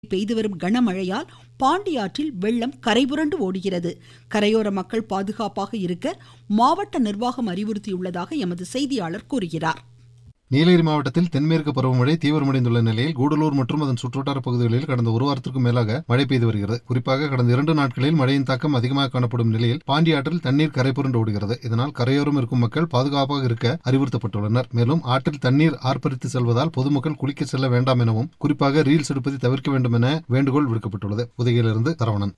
பெய்து வரும் கனமழையால் பாண்டியாற்றில் வெள்ளம் கரைபுரண்டு ஓடுகிறது கரையோர மக்கள் பாதுகாப்பாக இருக்க மாவட்ட நிர்வாகம் அறிவுறுத்தியுள்ளதாக எமது செய்தியாளர் கூறுகிறார் நீலகிரி மாவட்டத்தில் தென்மேற்கு பருவமழை தீவிரமடைந்துள்ள நிலையில் கூடலூர் மற்றும் அதன் சுற்றுவட்டார பகுதிகளில் கடந்த ஒரு வாரத்திற்கும் மேலாக மழை பெய்து வருகிறது குறிப்பாக கடந்த இரண்டு நாட்களில் மழையின் தாக்கம் அதிகமாக காணப்படும் நிலையில் பாண்டியாற்றில் தண்ணீர் கரைபுரண்டு ஓடுகிறது இதனால் கரையோரம் இருக்கும் மக்கள் பாதுகாப்பாக இருக்க அறிவுறுத்தப்பட்டுள்ளனர் மேலும் ஆற்றில் தண்ணீர் ஆர்ப்பரித்து செல்வதால் பொதுமக்கள் குளிக்க செல்ல வேண்டாம் எனவும் குறிப்பாக ரீல்ஸ் எடுப்பதை தவிர்க்க வேண்டும் என வேண்டுகோள் விடுக்கப்பட்டுள்ளது உதகையிலிருந்து தரவணன்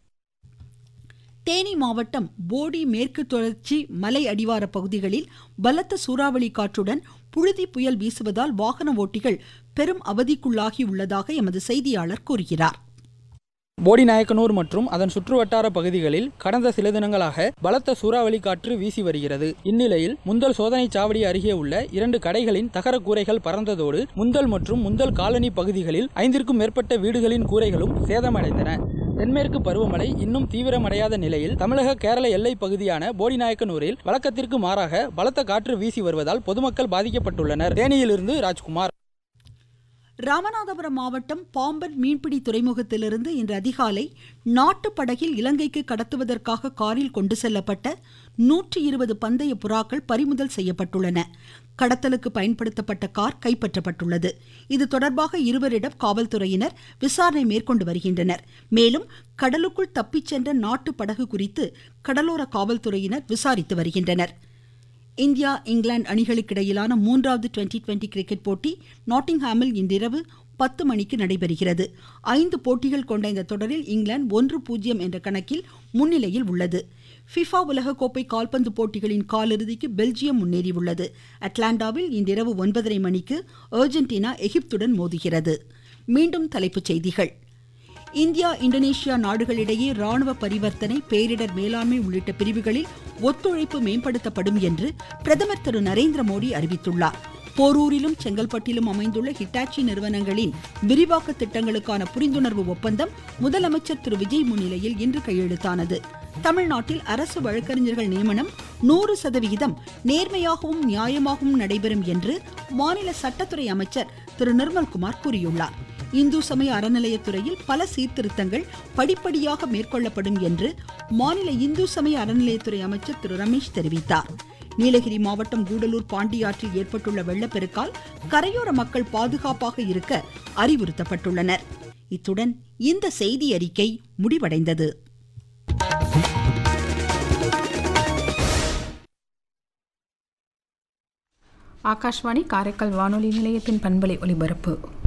தேனி மாவட்டம் போடி மேற்கு தொடர்ச்சி மலை அடிவார பகுதிகளில் பலத்த சூறாவளி காற்றுடன் புழுதி புயல் வீசுவதால் வாகன ஓட்டிகள் பெரும் அவதிக்குள்ளாகி உள்ளதாக எமது செய்தியாளர் கூறுகிறார் போடிநாயக்கனூர் மற்றும் அதன் சுற்றுவட்டார பகுதிகளில் கடந்த சில தினங்களாக பலத்த சூறாவளி காற்று வீசி வருகிறது இந்நிலையில் முந்தல் சோதனை சாவடி அருகே உள்ள இரண்டு கடைகளின் தகர கூரைகள் பறந்ததோடு முந்தல் மற்றும் முந்தல் காலனி பகுதிகளில் ஐந்திற்கும் மேற்பட்ட வீடுகளின் கூரைகளும் சேதமடைந்தன தென்மேற்கு பருவமழை இன்னும் தீவிரமடையாத நிலையில் தமிழக கேரள எல்லை பகுதியான போடிநாயக்கனூரில் வழக்கத்திற்கு மாறாக பலத்த காற்று வீசி வருவதால் பொதுமக்கள் பாதிக்கப்பட்டுள்ளனர் தேனியிலிருந்து ராஜ்குமார் ராமநாதபுரம் மாவட்டம் பாம்பன் மீன்பிடி துறைமுகத்திலிருந்து இன்று அதிகாலை நாட்டு படகில் இலங்கைக்கு கடத்துவதற்காக காரில் கொண்டு செல்லப்பட்ட நூற்றி இருபது பந்தய புறாக்கள் பறிமுதல் செய்யப்பட்டுள்ளன கடத்தலுக்கு பயன்படுத்தப்பட்ட கார் கைப்பற்றப்பட்டுள்ளது இது தொடர்பாக இருவரிடம் காவல்துறையினர் விசாரணை மேற்கொண்டு வருகின்றனர் மேலும் கடலுக்குள் தப்பிச் சென்ற நாட்டு படகு குறித்து கடலோர காவல்துறையினர் விசாரித்து வருகின்றனர் இந்தியா இங்கிலாந்து அணிகளுக்கிடையிலான மூன்றாவது டுவெண்டி டுவெண்டி கிரிக்கெட் போட்டி நாட்டிங்ஹாமில் இன்றிரவு பத்து மணிக்கு நடைபெறுகிறது ஐந்து போட்டிகள் கொண்ட இந்த தொடரில் இங்கிலாந்து ஒன்று பூஜ்ஜியம் என்ற கணக்கில் முன்னிலையில் உள்ளது ஃபிஃபா உலகக்கோப்பை கால்பந்து போட்டிகளின் காலிறுதிக்கு பெல்ஜியம் முன்னேறியுள்ளது அட்லாண்டாவில் இன்றிரவு ஒன்பதரை மணிக்கு அர்ஜென்டினா எகிப்துடன் மோதுகிறது மீண்டும் தலைப்புச் செய்திகள் இந்தியா இந்தோனேஷியா நாடுகளிடையே ராணுவ பரிவர்த்தனை பேரிடர் மேலாண்மை உள்ளிட்ட பிரிவுகளில் ஒத்துழைப்பு மேம்படுத்தப்படும் என்று பிரதமர் திரு நரேந்திர மோடி அறிவித்துள்ளார் போரூரிலும் செங்கல்பட்டிலும் அமைந்துள்ள ஹிட்டாச்சி நிறுவனங்களின் விரிவாக்க திட்டங்களுக்கான புரிந்துணர்வு ஒப்பந்தம் முதலமைச்சர் திரு விஜய் முன்னிலையில் இன்று கையெழுத்தானது தமிழ்நாட்டில் அரசு வழக்கறிஞர்கள் நியமனம் நூறு சதவிகிதம் நேர்மையாகவும் நியாயமாகவும் நடைபெறும் என்று மாநில சட்டத்துறை அமைச்சர் திரு நிர்மல்குமார் கூறியுள்ளார் இந்து சமய அறநிலையத்துறையில் பல சீர்திருத்தங்கள் படிப்படியாக மேற்கொள்ளப்படும் என்று மாநில இந்து சமய அறநிலையத்துறை அமைச்சர் திரு ரமேஷ் தெரிவித்தார் நீலகிரி மாவட்டம் கூடலூர் பாண்டியாற்றில் ஏற்பட்டுள்ள வெள்ளப்பெருக்கால் கரையோர மக்கள் பாதுகாப்பாக இருக்க அறிவுறுத்தப்பட்டுள்ளனர் இத்துடன் இந்த செய்தி அறிக்கை முடிவடைந்தது ஆகாஷ்வாணி காரைக்கால் வானொலி நிலையத்தின் பண்பலை ஒலிபரப்பு